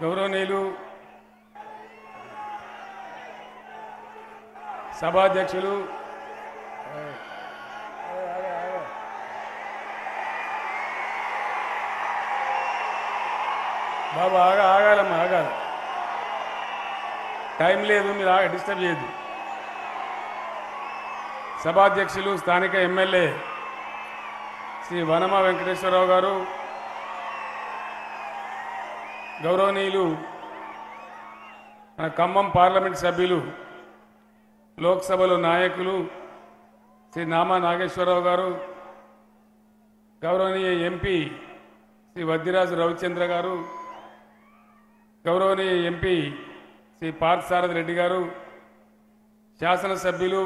గౌరవనీయులు సభాధ్యక్షులు బాబు ఆగా ఆగాలమ్మా ఆగాలి టైం లేదు మీరు ఆగ డిస్టర్బ్ చేయొద్దు సభాధ్యక్షులు స్థానిక ఎమ్మెల్యే శ్రీ వనమ వెంకటేశ్వరరావు గారు గౌరవనీయులు మన ఖమ్మం పార్లమెంట్ సభ్యులు లోక్సభలో నాయకులు శ్రీ నామా నాగేశ్వరరావు గారు గౌరవనీయ ఎంపీ శ్రీ వద్దిరాజు రవిచంద్ర గారు గౌరవనీయ ఎంపీ శ్రీ పార్థసారథి రెడ్డి గారు శాసనసభ్యులు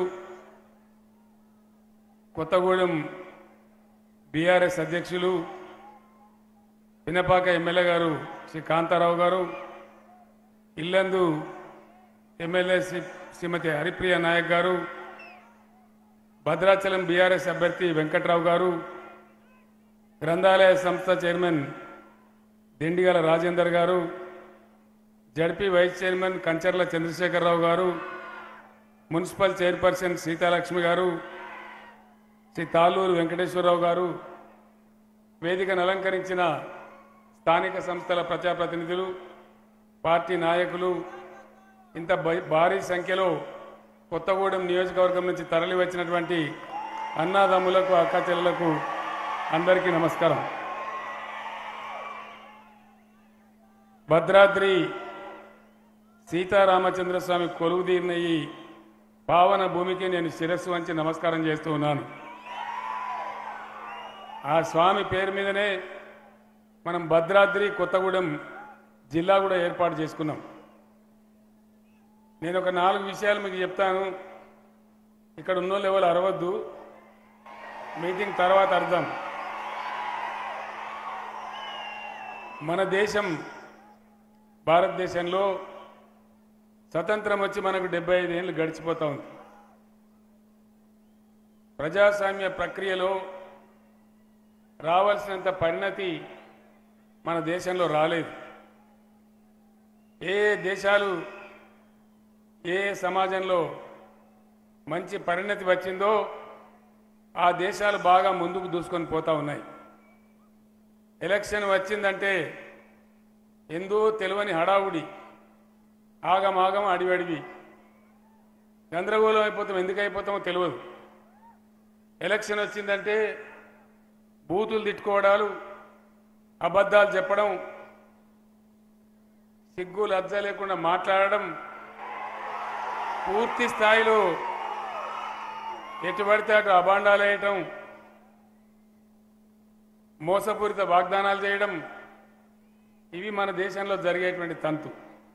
కొత్తగూడెం బీఆర్ఎస్ అధ్యక్షులు పినపాక ఎమ్మెల్యే గారు శ్రీ కాంతారావు గారు ఇల్లందు ఎమ్మెల్యే శ్రీ శ్రీమతి హరిప్రియ నాయక్ గారు భద్రాచలం బీఆర్ఎస్ అభ్యర్థి వెంకట్రావు గారు గ్రంథాలయ సంస్థ చైర్మన్ దిండిగల రాజేందర్ గారు ZP vice chairman Kancharla Chandrasekhararao గారు మున్సిపల్ చైర్పర్సన్ సీతాలక్ష్మి గారు శ్రీ తాళ్ళూరు వెంకటేశ్వరరావు గారు వేదికను అలంకరించిన స్థానిక సంస్థల ప్రజాప్రతినిధులు పార్టీ నాయకులు ఇంత బై- భారీ సంఖ్యలో కొత్తగూడెం నియోజకవర్గం నుంచి తరలి వచ్చినటువంటి అన్నాదమ్ములకు అక్కచెల్లెలకు అందరికీ నమస్కారం భద్రాద్రి సీతారామచంద్రస్వామి కొలువుదీరిన ఈ పావన భూమికి నేను శిరస్సు వంచి నమస్కారం చేస్తూ ఉన్నాను ఆ స్వామి పేరు మీదనే మనం భద్రాద్రి కొత్తగూడెం జిల్లా కూడా ఏర్పాటు చేసుకున్నాం నేను ఒక నాలుగు విషయాలు మీకు చెప్తాను ఇక్కడ ఉన్న లెవెల్ అరవద్దు మీటింగ్ తర్వాత అర్థం మన దేశం భారతదేశంలో స్వతంత్రం వచ్చి మనకు డెబ్బై ఐదు ఏళ్ళు గడిచిపోతా ఉంది ప్రజాస్వామ్య ప్రక్రియలో రావాల్సినంత పరిణతి మన దేశంలో రాలేదు ఏ దేశాలు ఏ సమాజంలో మంచి పరిణతి వచ్చిందో ఆ దేశాలు బాగా ముందుకు దూసుకొని పోతా ఉన్నాయి ఎలక్షన్ వచ్చిందంటే ఎందో తెలియని హడావుడి ఆగమాగం అడివడివి గందరగోళం అయిపోతాం ఎందుకు అయిపోతామో తెలియదు ఎలక్షన్ వచ్చిందంటే బూతులు తిట్టుకోవడాలు అబద్ధాలు చెప్పడం సిగ్గు లజ్జ లేకుండా మాట్లాడడం పూర్తి స్థాయిలో ఎటు పడితే అటు అభాండాలు వేయటం మోసపూరిత వాగ్దానాలు చేయడం ఇవి మన దేశంలో జరిగేటువంటి తంతు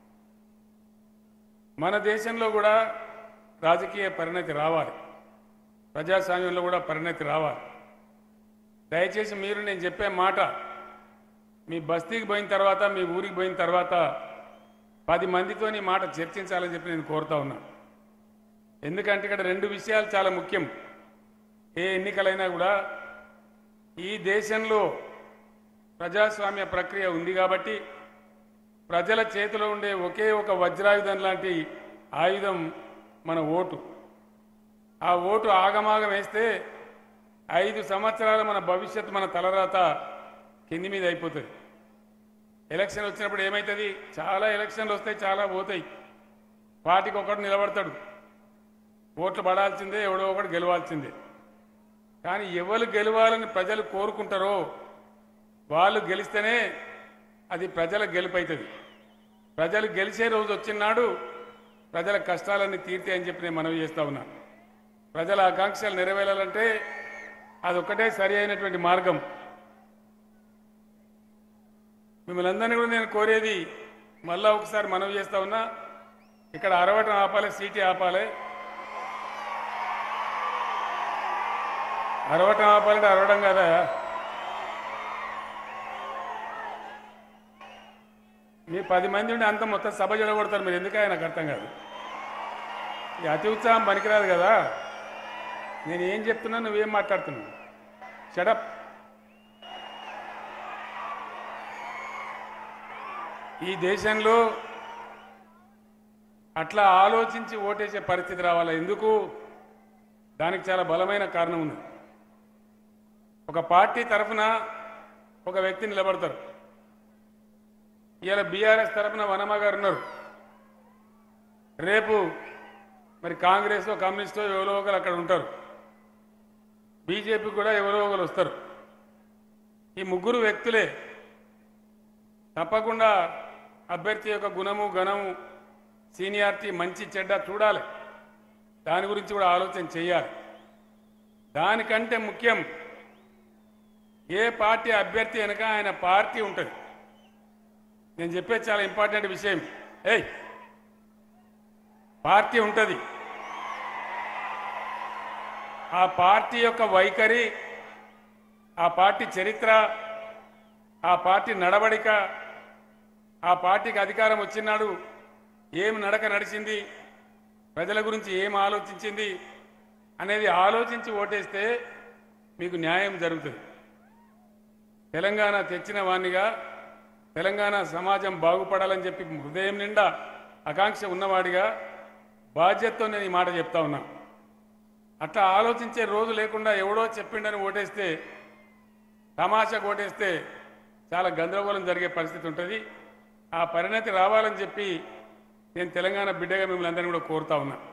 మన దేశంలో కూడా రాజకీయ పరిణతి రావాలి ప్రజాస్వామ్యంలో కూడా పరిణతి రావాలి దయచేసి మీరు నేను చెప్పే మాట మీ బస్తీకి పోయిన తర్వాత మీ ఊరికి పోయిన తర్వాత పది మందితో ఈ మాట చర్చించాలని చెప్పి నేను కోరుతా ఉన్నాను ఎందుకంటే ఇక్కడ రెండు విషయాలు చాలా ముఖ్యం ఏ ఎన్నికలైనా కూడా ఈ దేశంలో ప్రజాస్వామ్య ప్రక్రియ ఉంది కాబట్టి ప్రజల చేతిలో ఉండే ఒకే ఒక వజ్రాయుధం లాంటి ఆయుధం మన ఓటు ఆ ఓటు ఆగమాగం వేస్తే ఐదు సంవత్సరాల మన భవిష్యత్తు మన తలరాత కింది మీద అయిపోతుంది ఎలక్షన్ వచ్చినప్పుడు ఏమవుతుంది చాలా ఎలక్షన్లు వస్తాయి చాలా పోతాయి పార్టీకి ఒకడు నిలబడతాడు ఓట్లు పడాల్సిందే ఎవడో ఒకడు గెలవాల్సిందే కానీ ఎవరు గెలవాలని ప్రజలు కోరుకుంటారో వాళ్ళు గెలిస్తేనే అది ప్రజల గెలుపు అవుతుంది ప్రజలు గెలిచే రోజు వచ్చినాడు ప్రజల కష్టాలన్నీ తీర్తాయి అని చెప్పి నేను మనవి చేస్తా ఉన్నా ప్రజల ఆకాంక్షలు నెరవేరాలంటే అదొక్కటే సరి అయినటువంటి మార్గం మిమ్మల్ని అందరినీ కూడా నేను కోరేది మళ్ళా ఒకసారి మనవి చేస్తా ఉన్నా ఇక్కడ అరవటం ఆపాలి సీటీ ఆపాలి అరవటం ఆపాలంటే అరవడం కదా మీ పది మంది ఉండి అంత మొత్తం సభ చెడగొడతారు మీరు ఎందుకు నాకు అర్థం కాదు ఈ అతి ఉత్సాహం పనికిరాదు కదా నేను ఏం చెప్తున్నా నువ్వేం మాట్లాడుతున్నావు షడప్ ఈ దేశంలో అట్లా ఆలోచించి ఓటేసే పరిస్థితి రావాలా ఎందుకు దానికి చాలా బలమైన కారణం ఉంది ఒక పార్టీ తరఫున ఒక వ్యక్తి నిలబడతారు ఇవాళ బీఆర్ఎస్ తరఫున వనమ గారు ఉన్నారు రేపు మరి కాంగ్రెస్ కమ్యూనిస్టో ఎవరో ఒకరు అక్కడ ఉంటారు బీజేపీ కూడా ఎవరో ఒకరు వస్తారు ఈ ముగ్గురు వ్యక్తులే తప్పకుండా అభ్యర్థి యొక్క గుణము గణము సీనియారిటీ మంచి చెడ్డ చూడాలి దాని గురించి కూడా ఆలోచన చేయాలి దానికంటే ముఖ్యం ఏ పార్టీ అభ్యర్థి వెనక ఆయన పార్టీ ఉంటుంది నేను చెప్పేది చాలా ఇంపార్టెంట్ విషయం ఏయ్ పార్టీ ఉంటుంది ఆ పార్టీ యొక్క వైఖరి ఆ పార్టీ చరిత్ర ఆ పార్టీ నడవడిక ఆ పార్టీకి అధికారం వచ్చినాడు ఏం నడక నడిచింది ప్రజల గురించి ఏం ఆలోచించింది అనేది ఆలోచించి ఓటేస్తే మీకు న్యాయం జరుగుతుంది తెలంగాణ తెచ్చిన వాణ్ణిగా తెలంగాణ సమాజం బాగుపడాలని చెప్పి హృదయం నిండా ఆకాంక్ష ఉన్నవాడిగా బాధ్యతతో నేను ఈ మాట చెప్తా ఉన్నా అట్లా ఆలోచించే రోజు లేకుండా ఎవడో చెప్పిండని ఓటేస్తే తమాషా ఓటేస్తే చాలా గందరగోళం జరిగే పరిస్థితి ఉంటుంది ఆ పరిణతి రావాలని చెప్పి నేను తెలంగాణ బిడ్డగా మిమ్మల్ని అందరినీ కూడా కోరుతా ఉన్నా